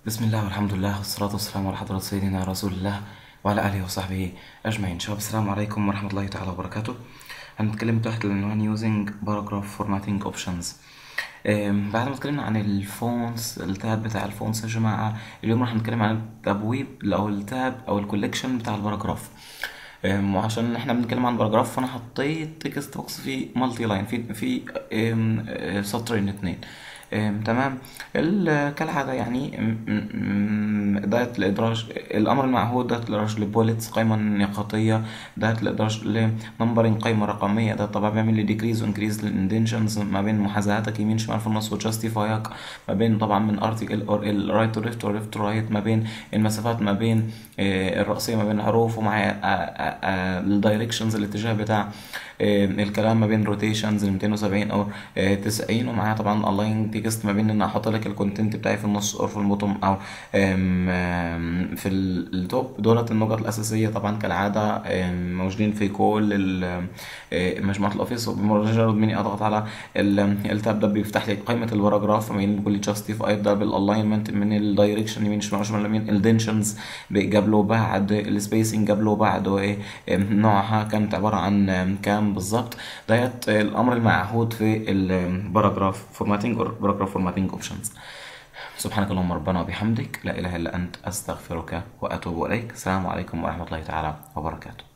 بسم الله والحمد لله والصلاة والسلام على حضرة سيدنا رسول الله وعلى آله وصحبه أجمعين شباب السلام عليكم ورحمة الله تعالى وبركاته هنتكلم تحت العنوان using paragraph formatting options أم، بعد ما اتكلمنا عن الفونتس التاب بتاع الفونتس يا جماعة اليوم راح نتكلم عن التبويب أو التاب أو الكوليكشن بتاع الباراجراف أم، وعشان احنا بنتكلم عن باراجراف فانا حطيت تكست بوكس في مالتي لاين في في أم، أه، سطرين اتنين أم، تمام ال- كالعادة يعني م- م- م- دايت الإدراج الأمر المعهود دايت الإدراج لبوليتس قائمة نقاطية دايت الإدراج لنمبرين قائمة رقمية ده طبعا بيعمل لي ديكريز وانكريز للإندنشنز ما بين محاذاتك يمين شمال في النص وجاستيفايك ما بين طبعا من ارتكل اور الرايت تو ليفت وليفت تو رايت ما بين المسافات ما بين آه، الرأسية ما بين الحروف ومع الدايركشنز الاتجاه بتاع آه، الكلام ما بين روتيشنز ل 270 او آه، 90 ومعايا طبعا الاين تكست ما بين ان احط لك الكونتنت بتاعي في النص او في البوتوم او آم، آم، في ال- التوب دولت النقط الاساسيه طبعا كالعاده آم، موجودين في كل ال- آه، مجموعه الاوفيس وبمجرد مني اضغط على ال- التاب ده بيفتح لي قائمه الباراجراف من بيقول لي جاستيفاي ده بالالاينمنت من الدايركشن يمين شمال شمال يمين الدنشنز جاب له بعد السبيسنج جاب له بعد وايه نوعها كانت عباره عن آم، كام بالظبط ديت الامر المعهود في الباراجراف فورماتنج او باراجراف فورماتنج اوبشنز سبحانك اللهم ربنا وبحمدك لا اله الا انت استغفرك واتوب اليك السلام عليكم ورحمه الله تعالى وبركاته